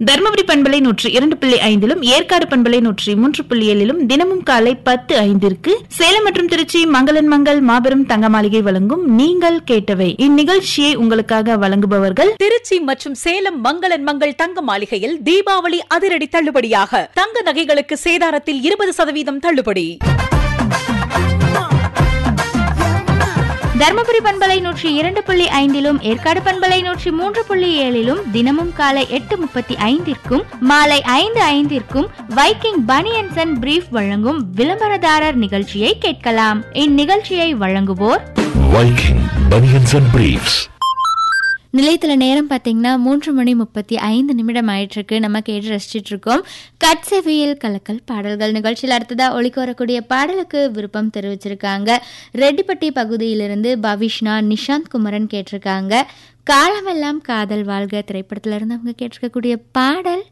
தருமபுரி பண்பலை நூற்றி இரண்டு புள்ளி ஐந்திலும் ஏற்காடு பண்பலை நூற்றி மூன்று புள்ளி ஏழிலும் தினமும் காலை பத்து ஐந்திற்கு சேலம் மற்றும் திருச்சி மங்களன் மங்கள் மாபெரும் தங்க மாளிகை வழங்கும் நீங்கள் கேட்டவை இந்நிகழ்ச்சியை உங்களுக்காக வழங்குபவர்கள் திருச்சி மற்றும் சேலம் மங்களன் மங்கள் தங்க மாளிகையில் தீபாவளி அதிரடி தள்ளுபடியாக தங்க நகைகளுக்கு சேதாரத்தில் இருபது சதவீதம் தள்ளுபடி தருமபுரி பண்பலை நூற்றி இரண்டு புள்ளி ஐந்திலும் ஏற்காடு பண்பலை நூற்றி மூன்று புள்ளி ஏழிலும் தினமும் காலை எட்டு முப்பத்தி ஐந்திற்கும் மாலை ஐந்து ஐந்திற்கும் வைக்கிங் பனியன்ஸ் அண்ட் பிரீஃப் வழங்கும் விளம்பரதாரர் நிகழ்ச்சியை கேட்கலாம் இந்நிகழ்ச்சியை வழங்குவோர் Viking Bunions and Briefs. நிலையத்தில் நேரம் பார்த்தீங்கன்னா மூன்று மணி முப்பத்தி ஐந்து நிமிடம் ஆயிட்டிருக்கு நம்ம கேட்டு ரசிச்சிட்டு இருக்கோம் கட்செவியல் கலக்கல் பாடல்கள் நிகழ்ச்சியில் அடுத்ததா ஒலிக்க வரக்கூடிய பாடலுக்கு விருப்பம் தெரிவிச்சிருக்காங்க ரெட்டிப்பட்டி பகுதியிலிருந்து பவிஷ்ணா நிஷாந்த் குமரன் கேட்டிருக்காங்க காலமெல்லாம் காதல் வாழ்க திரைப்படத்துல இருந்து அவங்க கேட்டிருக்கக்கூடிய பாடல்